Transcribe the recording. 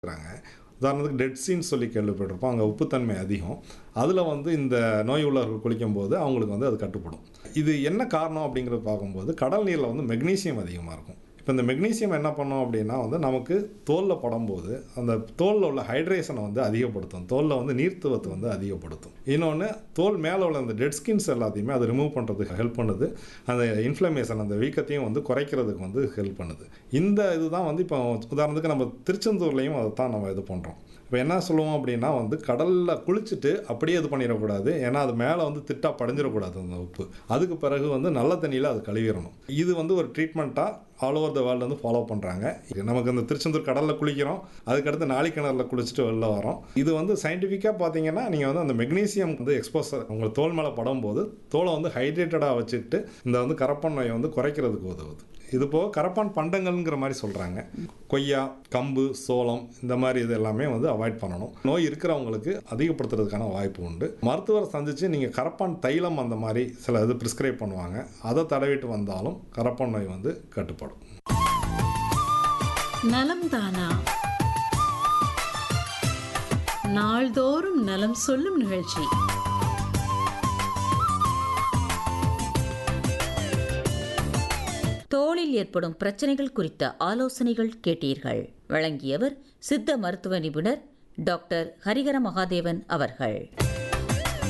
இருக்கிறாங்க உதாரணத்துக்கு டெட் சீன்னு சொல்லி கேள்விப்பட்டிருப்போம் அங்கே உப்புத்தன்மை அதிகம் அதில் வந்து இந்த நோய் உள்ளவர்கள் குளிக்கும்போது அவங்களுக்கு வந்து அது கட்டுப்படும் இது என்ன காரணம் அப்படிங்கிறத பார்க்கும்போது கடல் நீரில் வந்து மெக்னீசியம் அதிகமாக இருக்கும் இப்போ இந்த மெக்னீசியம் என்ன பண்ணோம் அப்படின்னா வந்து நமக்கு தோலில் படும்போது அந்த தோலில் உள்ள ஹைட்ரேஷனை வந்து அதிகப்படுத்தும் தோலில் வந்து நீர்த்துவத்தை வந்து அதிகப்படுத்தும் இன்னொன்று தோல் மேலே உள்ள அந்த டெட் ஸ்கின்ஸ் எல்லாத்தையுமே அது ரிமூவ் பண்ணுறதுக்கு ஹெல்ப் பண்ணுது அந்த இன்ஃப்ளமேஷன் அந்த வீக்கத்தையும் வந்து குறைக்கிறதுக்கு வந்து ஹெல்ப் பண்ணுது இந்த இதுதான் வந்து இப்போ உதாரணத்துக்கு நம்ம திருச்செந்தூர்லேயும் அதை தான் நம்ம இது பண்ணுறோம் இப்போ என்ன சொல்லுவோம் அப்படின்னா வந்து கடலில் குளிச்சுட்டு அப்படியே இது பண்ணிடக்கூடாது ஏன்னா அது மேலே வந்து திட்டா படிஞ்சிடக்கூடாது அந்த உப்பு அதுக்கு பிறகு வந்து நல்ல தண்ணியில் அது கழுவிடணும் இது வந்து ஒரு ட்ரீட்மெண்ட்டாக ஆல் ஓவர் த வேர்ல்டு வந்து ஃபாலோ பண்ணுறாங்க நமக்கு இந்த திருச்செந்தூர் கடலில் குளிக்கிறோம் அதுக்கடுத்து நாளிக்கிணறில் குளிச்சுட்டு வெளில வரோம் இது வந்து சயின்டிஃபிக்காக பார்த்தீங்கன்னா நீங்கள் வந்து அந்த மெக்னீசியம் வந்து எக்ஸ்போசர் உங்கள் தோல் மேலே படும்போது தோலை வந்து ஹைட்ரேட்டடாக வச்சுட்டு இந்த வந்து கரப்பான் நோயை வந்து குறைக்கிறதுக்கு உதவுது இது போக கரப்பான் பண்டங்கள்ங்கிற மாதிரி சொல்கிறாங்க கொய்யா கம்பு சோளம் இந்த மாதிரி இது எல்லாமே வந்து அவாய்ட் பண்ணணும் நோய் இருக்கிறவங்களுக்கு அதிகப்படுத்துறதுக்கான வாய்ப்பு உண்டு மருத்துவரை சந்தித்து நீங்கள் கரப்பான் தைலம் அந்த மாதிரி சில இது ப்ரிஸ்கிரைப் பண்ணுவாங்க அதை தடவிட்டு வந்தாலும் கரப்பான் நோய் வந்து கட்டுப்படும் நலம் தானா நாள்தோறும் நலம் சொல்லும் நிகழ்ச்சி தோலில் ஏற்படும் பிரச்சனைகள் குறித்த ஆலோசனைகள் கேட்டீர்கள் வழங்கியவர் சித்த மருத்துவ நிபுணர் டாக்டர் ஹரிஹர மகாதேவன் அவர்கள்